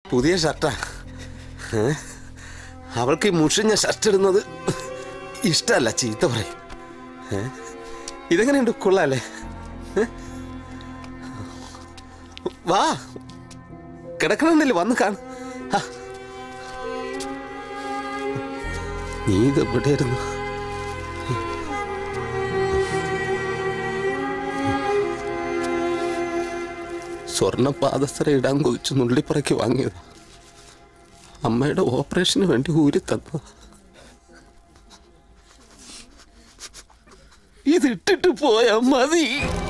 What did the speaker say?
പുതിയ ഷർട്ടാ ഏ? അവൾക്ക് ഈ മുഷിഞ്ഞ ഷർട്ട് ഇടുന്നത് ഇഷ്ടമല്ല ചീത്ത പറയും ഏ? ഇതെങ്ങനെയുണ്ട് കൊള്ളാല്ലേ ഏ? വാ കിടക്കണമെന്നില്ല വന്ന് കാണും നീ ഇത് എവിടെയായിരുന്നു സ്വർണ്ണ പാദസര ഇടാൻ കൊതിച്ചു നുള്ളിപ്പറക്കി വാങ്ങിയത് അമ്മയുടെ ഓപ്പറേഷന് വേണ്ടി ഊരി തന്നത് ഇതിട്ടിട്ട് പോയാ മതി